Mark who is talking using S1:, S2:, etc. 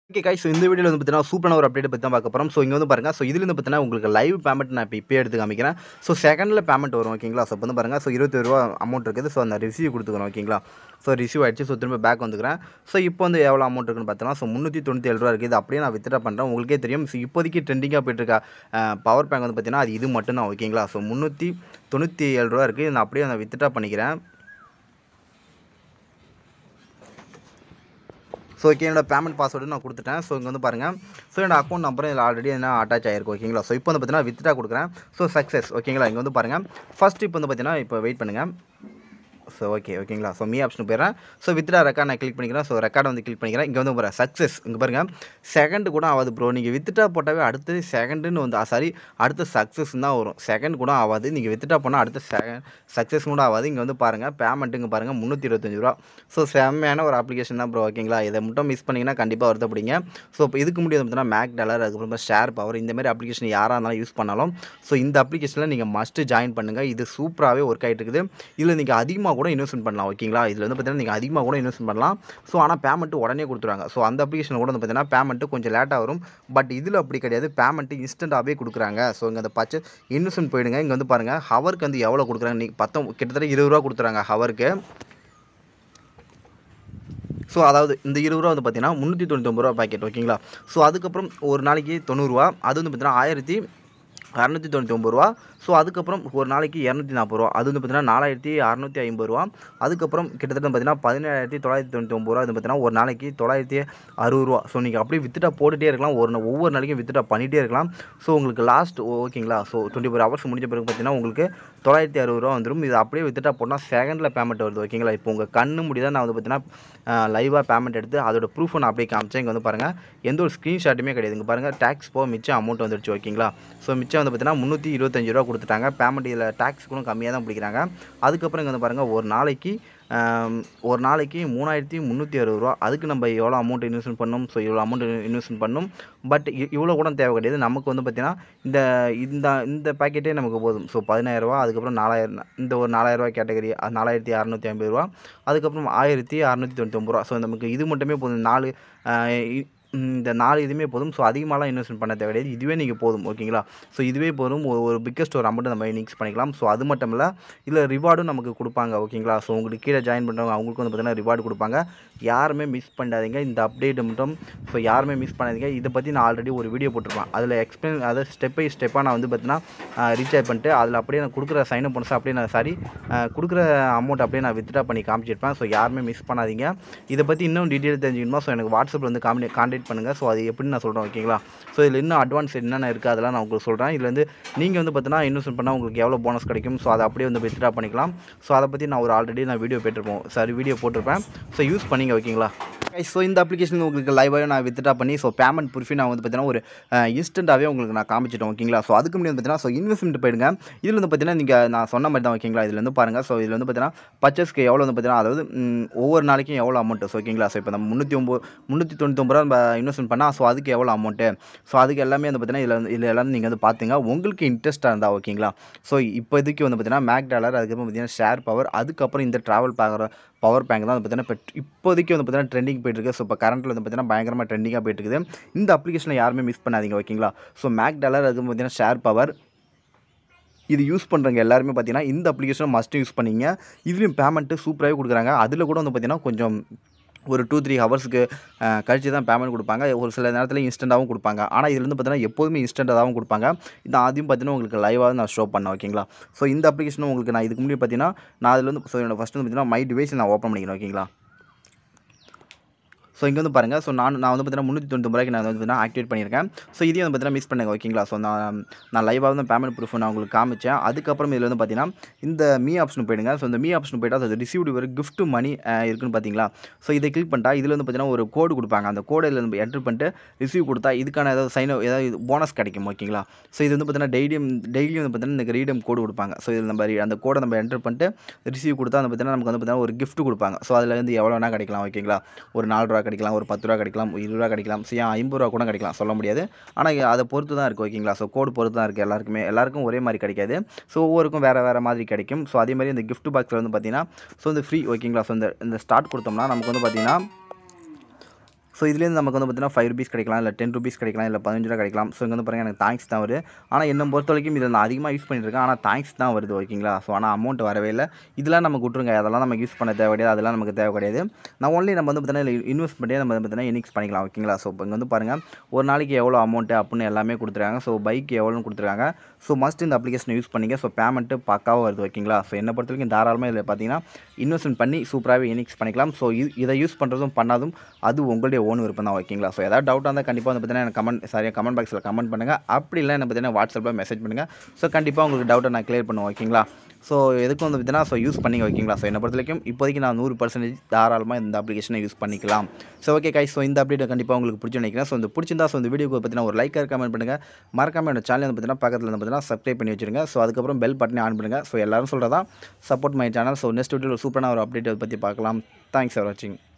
S1: okay guys so இந்த வீடியோவில் வந்து பார்த்தீங்கன்னா சூப்பரான ஒரு அப்டேட் பற்றி தான் பார்க்க போகிறோம் ஸோ இங்கே வந்து பாருங்கள் ஸோ இதுல இருந்து பார்த்தீங்கன்னா உங்களுக்கு லைவ் பேமெண்ட் நான் இப்போ இப்போ எடுத்து காமிக்கிறேன் ஸோ செகண்டில் பேமெண்ட் வரும் ஓகேங்களா ஸோ இப்போ வந்து பாருங்கள் ஸோ இருபத்தி ரூபா அமௌண்ட் இருக்குது ஸோ அந்த ரிசீவ் கொடுத்துக்கிறோம் ஓகேங்களா ஸோ ரிசீவ் ஆயிடுச்சு ஸோ திரும்ப பேக் வந்துக்கிறேன் ஸோ இப்போ வந்து எவ்வளோ அமௌண்ட் இருக்குன்னு பார்த்தோம்னா ஸோ முந்நூற்றி தொண்ணூற்றி ஏழு ரூபா இருக்குது இது அப்படியே நான் வித்ட்ரா பண்ணுறேன் உங்களுக்கே தெரியும் ஸோ இப்போதைக்கு ட்ரெண்டிங்காக போயிட்டு இருக்க பவர் பேங்க் வந்து பார்த்தீங்கன்னா அது இது மட்டும்தான் ஓகேங்களா ஸோ முந்நூற்றி தொண்ணூற்றி ஏழு ரூபா இருக்குது நான் அப்படியே நான் வித்ட்ரா பண்ணிக்கிறேன் ஸோ ஓகே என்னோட பேமெண்ட் பாஸ்வேர்டு நான் கொடுத்துட்டேன் ஸோ இங்கே வந்து பாருங்கள் ஸோ என்னோட அக்கௌண்ட் நம்பரும் இதில் ஆல்ரெடி என்ன அட்டாச் ஆகிருக்கு ஓகேங்களா ஸோ இப்போ வந்து பார்த்தீங்கன்னா வித்ட்ரா கொடுக்குறேன் ஸோ சக்ஸஸ் ஓகேங்களா இங்கே வந்து பாருங்கள் ஃபஸ்ட் இப்போ வந்து பார்த்தீங்கன்னா இப்போ வெயிட் பண்ணுங்கள் ஸோ ஓகே ஓகேங்களா ஸோ மீ ஆப்ஷன் போயிடுறேன் ஸோ வித்ரா ரெக்கார்ட் நான் கிளிக் பண்ணிக்கிறேன் ஸோ ரெக்கார்டை வந்து கிளிக் பண்ணிக்கிறேன் இங்கே வந்து பாருங்கள் சக்ஸஸ் இங்கே பாருங்கள் செகண்ட் கூட ஆகாது ப்ரோ நீங்கள் வித்ட்ரா போட்டாவே அடுத்தது செகண்டுன்னு வந்து சாரி அடுத்த சக்ஸஸ் தான் வரும் செகண்ட் கூட ஆகாது நீங்கள் வித்ட்ரா போனால் அடுத்த செகண்ட் சக்ஸஸ் கூட ஆகாது இங்கே வந்து பாருங்கள் பேமெண்ட்டுங்க பாருங்கள் முந்நூற்றி இருபத்தஞ்சு ரூபா ஸோ செம்மையான ஒரு அப்ளிகேஷன் தான் ப்ரோ ஓகேங்களா இதை மட்டும் மிஸ் பண்ணிங்கன்னா கண்டிப்பாக வருத்தப்படுங்க ஸோ இப்போ இதுக்கு முடியாது பார்த்தீங்கன்னா மேக் டாலர் அதுக்கப்புறமா ஷேர் பவர் இந்த மாதிரி அப்ளிகேஷன் யாராக இருந்தாலும் யூஸ் பண்ணாலும் ஸோ இந்த அப்ளிகேஷனில் நீங்கள் மஸ்ட்டு ஜாயின் பண்ணுங்கள் இது சூப்பராகவே ஒர்க் ஆகிட்டு இருக்குது இதில் நீங்கள் அதிகமாக கூட இன்வெஸ்ட்மெண்ட் பண்ணலாம் ஓகேங்களா இதில் வந்து பார்த்தீங்கன்னா நீங்கள் அதிகமாக கூட இன்வெஸ்ட் பண்ணலாம் ஸோ ஆனால் பேமெண்ட்டு உடனே கொடுத்துருவாங்க ஸோ அந்த அப்ளிகேஷன் கூட வந்து பார்த்தீங்கன்னா பேமெண்ட்டு கொஞ்சம் லேட்டாக வரும் பட் இதில் அப்படி கிடையாது பேமெண்ட்டு இன்ஸ்டண்ட்டாகவே கொடுக்குறாங்க ஸோ இங்கே அந்த பச்சை இன்வெஸ்ட்மெண்ட் போயிடுங்க இங்கே வந்து பாருங்கள் ஹவருக்கு வந்து எவ்வளோ கொடுக்குறாங்க நீங்கள் பத்தம் கிட்டத்தட்ட இருபது ரூபா கொடுத்துறாங்க ஹவருக்கு ஸோ அதாவது இந்த இருபது ரூபா வந்து பார்த்தீங்கன்னா முந்நூற்றி தொண்ணூத்தொம்பது ரூபா பாக்கெட் ஓகேங்களா ஸோ அதுக்கப்புறம் ஒரு நாளைக்கு தொண்ணூறுரூவா அது வந்து பார்த்தீங்கன்னா ஆயிரத்தி அறநூற்றி தொண்ணூற்றி ஒம்பது ரூபா ஸோ அதுக்கப்புறம் ஒரு நாளைக்கு இரநூத்தி நாற்பது ரூபா அது வந்து பார்த்தீங்கன்னா நாலாயிரத்தி அறநூற்றி ஐம்பது ரூபா அதுக்கப்புறம் கிட்டத்தட்ட பார்த்தீங்கன்னா பதினேழாயிரத்தி தொள்ளாயிரத்தி தொண்ணூற்றி ஒம்பது ரூபா இது பார்த்தீங்கன்னா ஒரு நாளைக்கு தொள்ளாயிரத்தி அறுபது ரூபா ஸோ நீங்கள் அப்படியே வித்துட்டா போட்டுகிட்டே இருக்கலாம் ஒரு நா- ஒவ்வொரு நாளைக்கும் வித்துட்டா பண்ணிகிட்டே இருக்கலாம் ஸோ உங்களுக்கு லாஸ்ட் ஓகேங்களா ஸோ டுவெண்ட்டி ஃபோர் ஹவர்ஸ் முடிஞ்ச பிறகு பார்த்தீங்கன்னா உங்களுக்கு தொள்ளாயிரத்தி அறுபது ரூபா வந்துடும் இது அப்படியே வித்துட்டா போட்டால் செகண்டில் பேமெண்ட் வருது ஓகேங்களா இப்போ உங்கள் கண்ணு முடிதான் நான் வந்து பார்த்தீங்கன்னா லைவாக பேமெண்ட் எடுத்து அதோட ப்ரூஃபை நான் அப்படியே காமிச்சேன் இங்கே வந்து பாருங்கள் எந்த ஒரு ஸ்க்ரீன்ஷாட்டுமே கிடையாது இங்கே பாருங்கள் டேக்ஸ் போக மிச்சம் அமௌண்ட் வந்துடுச்சு ஓகேங்களா ஸோ மிச்சம் வந்து பார்த்தீங்கன்னா முந்நூற்றி இருபத்தஞ்சு ரூபா கொடுத்துட்டாங்க பேமெண்ட் இதில் டேக்ஸ் கூட கம்மியாக தான் பிடிக்கிறாங்க அதுக்கப்புறம் இங்கே வந்து பாருங்கள் ஒரு நாளைக்கு ஆம், ஒரு நாளைக்கு மூணாயிரத்தி முந்நூற்றி அறுபது ரூபா அதுக்கு நம்ம எவ்வளோ அமௌண்ட் இன்வெஸ்ட்மெண்ட் பண்ணணும் ஸோ இவ்வளோ அமௌண்ட் இன்வெஸ்ட்மெண்ட் பண்ணணும் பட் இவ்வளோ கூட தேவை கிடையாது நமக்கு வந்து பார்த்திங்கன்னா இந்த இந்த இந்த பேக்கெட்டே நமக்கு போதும் ஸோ பதினாயிரரூவா அதுக்கப்புறம் நாலாயிரம் இந்த ஒரு நாலாயிரரூவா கேட்டகரி நாலாயிரத்தி அறநூற்றி ஐம்பது ரூபா அதுக்கப்புறம் ஆயிரத்தி அறநூற்றி தொண்ணூற்றி ஒம்பது ரூபா ஸோ நமக்கு இது மட்டுமே போதும் நாலு ஆஹ், இ- இந்த நாலு இதுவுமே போதும் ஸோ அதிகமாகலாம் இன்வெஸ்ட்மெண்ட் பண்ண தேவை கிடையாது இதுவே நீங்கள் போதும் ஓகேங்களா ஸோ இதுவே போதும் ஒரு ஒரு பிக்கஸ்ட் ஒரு அமௌண்ட்டை நம்ம மிக்ஸ் பண்ணிக்கலாம் ஸோ அது மட்டும் இல்லை இதில் ரிவார்டும் நமக்கு கொடுப்பாங்க ஓகேங்களா ஸோ உங்களுக்கு கீழே ஜாயின் பண்ணுறவங்க அவங்களுக்கு வந்து பார்த்தீங்கன்னா ரிவார்டு கொடுப்பாங்க யாருமே மிஸ் பண்ணாதீங்க இந்த அப்டேட் மட்டும் ஸோ யாருமே மிஸ் பண்ணாதீங்க இதை பற்றி நான் ஆல்ரெடி ஒரு வீடியோ போட்டிருப்பேன் அதில் எக்ஸ்பிளைன் அதாவது ஸ்டெப் பை ஸ்டெப்பாக நான் வந்து பார்த்தீங்கன்னா ரீசார்ஜ் பண்ணிட்டு அதில் அப்படியே நான் கொடுக்குற சைன் அப் பண்ணி அப்படியே நான் சாரி கொடுக்குற அமௌண்ட் அப்படியே நான் வித்ட்ரா பண்ணி காமிச்சிருப்பேன் ஸோ யாருமே மிஸ் பண்ணாதீங்க இதை பற்றி இன்னும் டீட்டெயில் தெரிஞ்சுக்கணுமா ஸோ எனக்கு வாட்ஸ்அப்பில் வந்து காமி கான்டாக்ட் பண்ணுங்கள் ஸோ அது எப்படின்னு நான் சொல்கிறேன் ஓகேங்களா ஸோ இதில் இன்னும் அட்வான்ஸ் என்னென்ன இருக்குது அதெல்லாம் நான் உங்களுக்கு சொல்கிறேன் இதில் வந்து நீங்கள் வந்து பார்த்தீங்கன்னா இன்வெஸ்ட் பண்ணால் உங்களுக்கு எவ்வளோ போனஸ் கிடைக்கும் ஸோ அதை அப்படியே வந்து வித்ட்ரா பண்ணிக்கலாம் ஸோ அதை பற்றி நான் ஒரு ஆல்ரெடி நான் வீடியோ போட்டிருப்போம் சாரி வீடியோ போட்டிருப்பேன் ஸோ யூஸ் பண்ணிங்க ஓகேங்களா ஸோ இந்த அப்ளிகேஷன் உங்களுக்கு லைவாக நான் வித்ட்ரா பண்ணி ஸோ பேமெண்ட் ப்ரூஃபி நான் வந்து பார்த்தீங்கன்னா ஒரு இன்ஸ்டண்ட்டாகவே உங்களுக்கு நான் காமிச்சிட்டேன் ஓகேங்களா ஸோ அதுக்கு முன்னாடி வந்து பார்த்தீங்கன்னா ஸோ இன்வெஸ்ட்மெண்ட் போயிடுங்க இதில் வந்து பார்த்தீங்கன்னா நீங்கள் நான் சொன்ன மாதிரி தான் ஓகேங்களா இதில் வந்து பாருங்கள் ஸோ இதில் வந்து பார்த்தீங்கன்னா பர்ச்சேஸ்க்கு எவ்வளோ வந்து பார்த்தீங்கன்னா அதாவது ம், ஒவ்வொரு நாளைக்கும் எவ்வளோ அமௌண்ட்டு ஸோ ஓகேங்களா ஸோ இப்போ நம்ம முந்நூற்றி ஒம்பது முந்நூற்றி தொண்ணூத்தொம்பது ரூபா நம்ம இன்வெஸ்ட்மெண்ட் பண்ணால் ஸோ அதுக்கு எவ்வளோ அமௌண்ட்டு ஸோ அதுக்கு எல்லாமே வந்து பார்த்தீங்கன்னா இதில் வந்து இதில் எல்லாரும் நீங்கள் வந்து பார்த்துங்க உங்களுக்கு இன்ட்ரெஸ்ட்டாக இருந்தால் ஓகேங்களா ஸோ இப்போதைக்கு வந்து பார்த்தீங்கன்னா மேக் டாலர் அதுக்கப்புறம் பார்த்தீங்கன்னா ஷேர் பவர் அதுக்கப்புறம் இந்த ட்ராவல் பார்க்குற பவர் பேங்க் தான் வந்து பார்த்தீங்கன்னா இப்போ இப்போதைக்கு வந்து பார்த்தீங்கன்னா ட்ரெண்டிங் போயிட்டு இருக்கு ஸோ இப்போ கரண்ட்டில் வந்து பார்த்தீங்கன்னா பயங்கரமாக ட்ரெண்டிங்காக போயிட்டு இருக்குது இந்த அப்ளிகேஷனை யாருமே மிஸ் பண்ணாதீங்க ஓகேங்களா ஸோ மேக் டாலர் அதுக்கு பார்த்தீங்கன்னா ஷேர் பவர் இது யூஸ் பண்ணுறவங்க எல்லாருமே பார்த்தீங்கன்னா இந்த அப்ளிகேஷனை மஸ்ட்டு யூஸ் பண்ணிங்க இதுலேயும் பேமெண்ட்டு சூப்பராகவே கொடுக்குறாங்க அதில் கூட வந்து பார்த்தீங்கன்னா கொஞ்சம் ஒரு டூ த்ரீ ஹவர்ஸ்க்கு கழிச்சு தான் பேமெண்ட் கொடுப்பாங்க ஒரு சில நேரத்தில் இன்ஸ்டண்ட்டாகவும் கொடுப்பாங்க ஆனால் இதில் வந்து பார்த்தீங்கன்னா எப்போதுமே இன்ஸ்டண்ட்டாகவும் கொடுப்பாங்க இது அதையும் பார்த்தீங்கன்னா உங்களுக்கு லைவாக நான் ஷோ பண்ணேன் ஓகேங்களா ஸோ இந்த அப்ளிகேஷனும் உங்களுக்கு நான் இதுக்கு முன்னாடி பார்த்தீங்கன்னா நான் அதில் வந்து ஸோ என்னோட ஃபஸ்ட்டு வந்து பார்த்தீங்கன்னா மை டிவைஸ் நான் ஓப்பன் பண்ணிக்கிறேன் ஓகேங்களா ஸோ இங்கே வந்து பாருங்கள் ஸோ நான் நான் வந்து பார்த்தீங்கன்னா முந்நூற்றி தொண்ணூறு ரூபாய்க்கு நான் வந்து பார்த்தீங்கன்னா ஆக்டிவேட் பண்ணியிருக்கேன் ஸோ இதையும் வந்து பார்த்தீங்கன்னா மிஸ் பண்ணுங்க ஓகேங்களா ஸோ நான் நான் லைவாக வந்து பேமெண்ட் ப்ரூஃப் நான் உங்களுக்கு காமிச்சேன் அதுக்கப்புறம் இதில் வந்து பார்த்தீங்கன்னா இந்த மீ ஆப்ஷன் போயிடுங்க ஸோ இந்த மீ ஆப்ஷன் போயிட்டா அது ரிசீவ்டு ஒரு gift மணி இருக்குன்னு பார்த்தீங்களா ஸோ இதை கிளிக் பண்ணிட்டா இதில் வந்து பார்த்தீங்கன்னா ஒரு கோடு கொடுப்பாங்க அந்த கோடை இதில் நம்ம என்ட்ரு பண்ணிட்டு ரிசீவ் கொடுத்தா இதுக்கான ஏதாவது சைன் ஏதாவது போனஸ் கிடைக்கும் ஓகேங்களா ஸோ இது வந்து பார்த்தீங்கன்னா டெய்லியும் டெய்லியும் வந்து பார்த்தீங்கன்னா இந்த ரீடம் கோடு கொடுப்பாங்க ஸோ இதில் நம்ம re- அந்த கோடை நம்ம என்ட்ரு பண்ணிட்டு ரிசீவ் கொடுத்தா வந்து பார்த்தீங்கன்னா நமக்கு வந்து பார்த்தீங்கன்னா ஒரு gift கொடுப்பாங்க ஸோ அதில் வந்து எவ்வளோ வேணால் கிடைக்கலாம் ஓகேங்களா ஒரு நாலு ரூபா கிடைக்கலாம் ஒரு பத்து ரூபா கிடைக்கலாம் ஒரு இருபது ரூபா கிடைக்கலாம் ஸோ ஏன் ஐம்பது ரூபா கூட கிடைக்கலாம் சொல்ல முடியாது ஆனால் அதை பொறுத்து தான் இருக்குது ஓகேங்களா ஸோ கோடு பொறுத்து தான் இருக்குது எல்லாருக்குமே எல்லாருக்கும் ஒரே மாதிரி கிடைக்காது ஸோ ஒவ்வொருக்கும் வேறு வேறு மாதிரி கிடைக்கும் ஸோ அதே மாதிரி இந்த gift பாக்ஸில் வந்து பார்த்தீங்கன்னா ஸோ இந்த ஃப்ரீ ஓகேங்களா ஸோ இந்த இந்த ஸ்டார்ட் கொடுத்தோம்னா நமக்கு வந்து பார்த்தீங்கன்னா ஸோ இதுலேருந்து நமக்கு வந்து பார்த்தீங்கன்னா ஃபைவ் ருபீஸ் கிடைக்கலாம் இல்லை டென் ருபீஸ் கிடைக்கலாம் இல்லை பதினஞ்சு ரூபா கிடைக்கலாம் ஸோ இங்கே வந்து பாருங்கள் எனக்கு தேங்க்ஸ் தான் வருது ஆனால் என்னை பொறுத்த வரைக்கும் இதில் நான் அதிகமாக யூஸ் பண்ணிட்டு இருக்கேன் ஆனால் தேங்க்ஸ் தான் வருது ஓகேங்களா ஸோ ஆனால் அமௌண்ட் வரவே இல்லை இதெல்லாம் நமக்கு விட்ருங்க அதெல்லாம் நமக்கு யூஸ் பண்ண தேவை கிடையாது அதெல்லாம் நமக்கு தேவை கிடையாது நான் ஒன்லி நம்ம வந்து பார்த்தீங்கன்னா இன்வெஸ்ட் பண்ணி நம்ம வந்து பார்த்தீங்கன்னா இனிக்ஸ் பண்ணிக்கலாம் ஓகேங்களா ஸோ இப்போ இங்கே வந்து பாருங்கள் ஒரு நாளைக்கு எவ்வளோ அமௌண்ட்டு அப்படின்னு எல்லாமே கொடுத்துருக்காங்க ஸோ பைக் எவ்வளோன்னு கொடுத்துருக்காங்க ஸோ மஸ்ட் இந்த அப்ளிகேஷனை யூஸ் பண்ணிங்க ஸோ பேமெண்ட்டு பக்காவாக வருது ஓகேங்களா ஸோ என்னை பொறுத்த வரைக்கும் தாராளமாக இதில் பார்த்தீங்கன்னா இன்வெஸ்ட்மெண்ட் பண்ணி சூப்பராகவே இனிக்ஸ் பண்ணிக்கலாம் ஸோ இது இதை யூஸ் பண்ணுறதும் பண்ணாதும் அது உங்களுடைய ஓன் விருப்பம் தான் ஓகேங்களா ஸோ ஏதாவது டவுட்டாக இருந்தால் கண்டிப்பாக வந்து பார்த்தீங்கன்னா எனக்கு கமெண்ட் சரியாக கமெண்ட் பாக்ஸில் கமெண்ட் பண்ணுங்கள் அப்படி இல்லை என்ன பார்த்தீங்கன்னா வாட்ஸ்அப்பில் மெசேஜ் பண்ணுங்கள் ஸோ கண்டிப்பாக உங்களுக்கு டவுட்டை நான் கிளியர் பண்ணுவேன் ஓகேங்களா ஸோ எதுக்கும் வந்து பார்த்தீங்கன்னா ஸோ யூஸ் பண்ணிங்க ஓகேங்களா ஸோ என்னை பொறுத்த வரைக்கும் இப்போதைக்கு நான் நூறு பர்சன்டேஜ் தாராளமாக இந்த அப்ளிகேஷனை யூஸ் பண்ணிக்கலாம் ஸோ ஓகே கை ஸோ இந்த அப்டேட் கண்டிப்பாக உங்களுக்கு பிடிச்சி நினைக்கிறேன் ஸோ இந்த பிடிச்சிருந்தா ஸோ இந்த வீடியோக்கு பார்த்தீங்கன்னா ஒரு லைக் கமெண்ட் பண்ணுங்கள் மறக்காம என்னோட சேனல் வந்து பார்த்தீங்கன்னா பக்கத்தில் வந்து பார்த்தீங்கன்னா சப்ஸ்கிரைப் பண்ணி வச்சிருங்க ஸோ அதுக்கப்புறம் பெல் பட்டனை ஆன் பண்ணுங்கள் ஸோ எல்லாரும் சொல்கிறதா support my channel so next video சூப்பரான ஒரு அப்டேட் பற்றி பார்க்கலாம் தேங்க்ஸ் ஃபார் வாட்சிங்